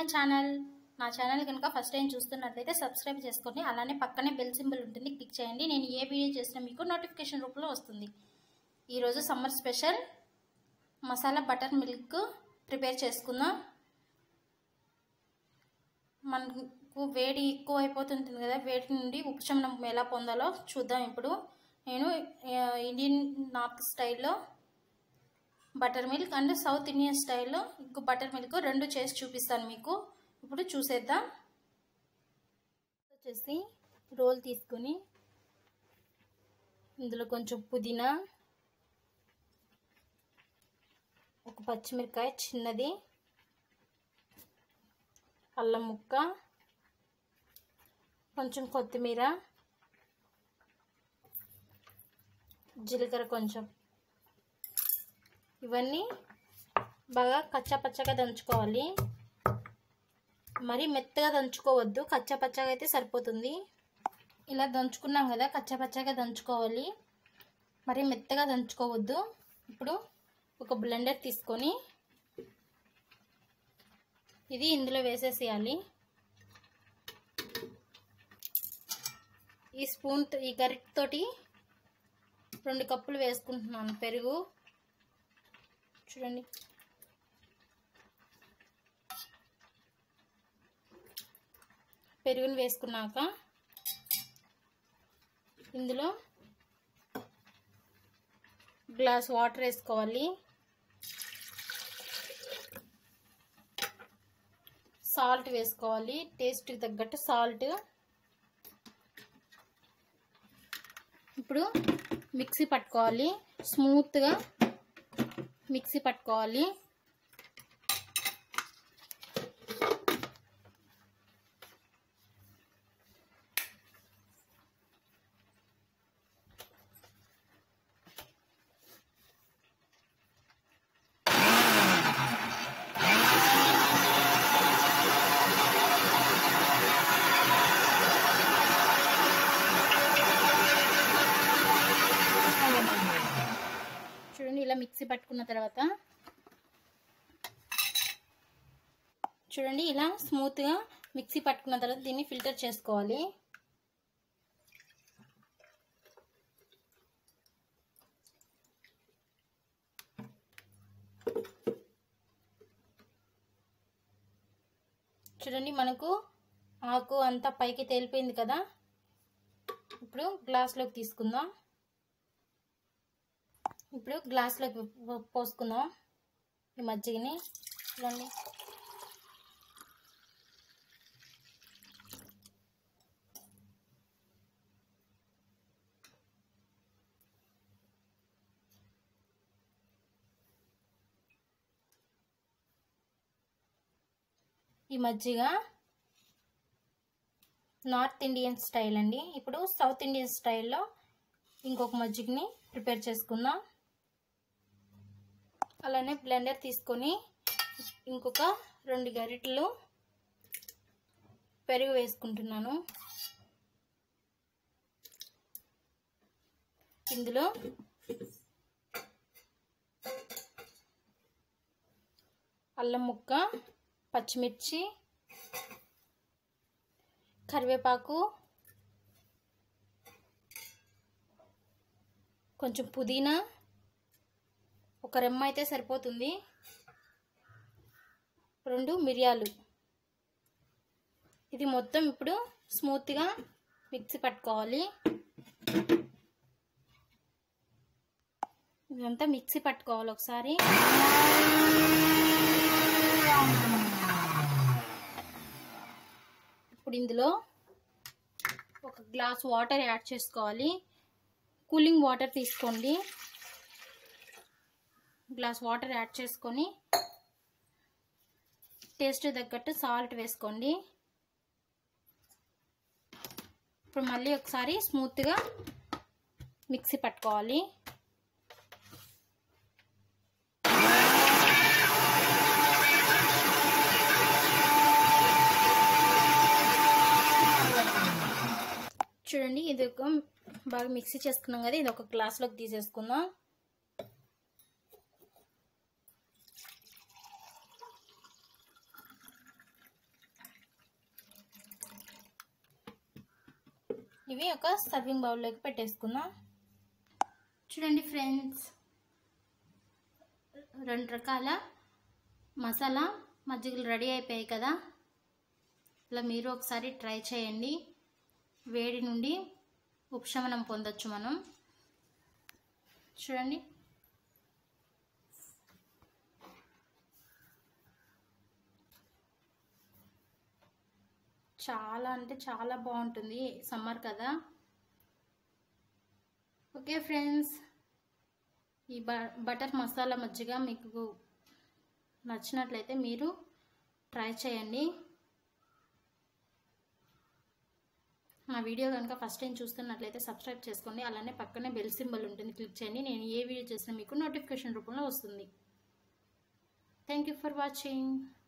channel నా channel కనుక first time చూస్తున్నట్లయితే సబ్స్క్రైబ్ చేసుకోండి అలానే పక్కనే బెల్ సింబల్ ఉంటుంది క్లిక్ చేయండి నేను ఏ వీడియో చేసినా మీకు నోటిఫికేషన్ రూపంలో వస్తుంది ఈరోజు summer special masala butter milk prepare చేసుకుందాం మనకు వేడి ఎక్కువ అయిపోతుంటుంది కదా వేడి నుండి ఉపశమనం ఎలా పొందాలో చూద్దాం ఇప్పుడు నేను ఆ, ఇండియన్ నార్త్ స్టైల్లో butter milk and south Indian స్టైల్లో ఇంకో బటర్ మిల్క్ రెండు చేసి చూపిస్తాను మీకు ఇప్పుడు చూసేద్దాం వచ్చేసి రోల్ తీసుకొని ఇందులో కొంచెం పుదీనా ఒక పచ్చిమిరకాయ చిన్నది అల్లం ముక్క కొంచెం కొత్తిమీర జీలకర్ర కొంచెం ఇవన్నీ బాగా కచ్చా పచ్చగా దంచుకోవాలి మరీ మెత్తగా దంచుకోవద్దు కచ్చా పచ్చగా అయితే సరిపోతుంది ఇలా దంచుకున్నాం కదా కచ్చా పచ్చగా దంచుకోవాలి మరీ మెత్తగా దంచుకోవద్దు ఇప్పుడు ఒక బ్లెండర్ తీసుకొని ఇది ఇందులో వేసేసేయాలి ఈ స్పూన్ ఈ గరిటతోటి రెండు కప్పులు వేసుకుంటున్నాను పెరుగు చూడండి పెరుగుని వేసుకున్నాక ఇందులో గ్లాస్ వాటర్ వేసుకోవాలి సాల్ట్ వేసుకోవాలి టేస్ట్కి తగ్గట్టు సాల్ట్ ఇప్పుడు మిక్సీ పట్టుకోవాలి స్మూత్గా మిక్సీ పట్టుకోవాలి చూడండి ఇలా మిక్సీ పట్టుకున్న తర్వాత చూడండి ఇలా స్మూత్గా మిక్సీ పట్టుకున్న తర్వాత దీన్ని ఫిల్టర్ చేసుకోవాలి చూడండి మనకు ఆకు అంతా పైకి తేలిపోయింది కదా ఇప్పుడు గ్లాస్లోకి తీసుకుందాం ఇప్పుడు గ్లాస్లోకి పోసుకుందాం ఈ మజ్జిగని చూడండి ఈ మజ్జిగ నార్త్ ఇండియన్ స్టైల్ అండి ఇప్పుడు సౌత్ ఇండియన్ స్టైల్లో ఇంకొక మజ్జిగని ప్రిపేర్ చేసుకుందాం అలానే బ్లెండర్ తీసుకొని ఇంకొక రెండు గరిటెలు పెరుగు వేసుకుంటున్నాను ఇందులో అల్లం ముక్క పచ్చిమిర్చి కరివేపాకు కొంచెం పుదీనా ఒక రెమ్మ అయితే సరిపోతుంది రెండు మిరియాలు ఇది మొత్తం ఇప్పుడు స్మూత్గా మిక్సీ పట్టుకోవాలి ఇదంతా మిక్సీ పట్టుకోవాలి ఒకసారి ఇప్పుడు ఇందులో ఒక గ్లాస్ వాటర్ యాడ్ చేసుకోవాలి కూలింగ్ వాటర్ తీసుకోండి గ్లాస్ వాటర్ యాడ్ చేసుకొని టేస్ట్ తగ్గట్టు సాల్ట్ వేసుకోండి ఇప్పుడు మళ్ళీ ఒకసారి స్మూత్గా మిక్సీ పట్టుకోవాలి చూడండి ఇది ఒక బాగా మిక్సీ చేసుకున్నాం కదా ఇది ఒక గ్లాస్లోకి తీసేసుకుందాం ఇవి ఒక సర్వింగ్ బౌల్లోకి పెట్టేసుకుందాం చూడండి ఫ్రెండ్స్ రెండు రకాల మసాలా మజ్జిగలు రెడీ అయిపోయాయి కదా ఇలా మీరు ఒకసారి ట్రై చేయండి వేడి నుండి ఉపశమనం పొందొచ్చు మనం చూడండి చాలా అంటే చాలా బాగుంటుంది సమ్మర్ కదా ఓకే ఫ్రెండ్స్ ఈ బ బటర్ మసాలా మజ్జిగ మీకు నచ్చినట్లయితే మీరు ట్రై చేయండి నా వీడియో కనుక ఫస్ట్ టైం చూస్తున్నట్లయితే సబ్స్క్రైబ్ చేసుకోండి అలానే పక్కనే బెల్ సింబల్ ఉంటుంది క్లిక్ చేయండి నేను ఏ వీడియో చేసినా మీకు నోటిఫికేషన్ రూపంలో వస్తుంది థ్యాంక్ యూ ఫర్ వాచింగ్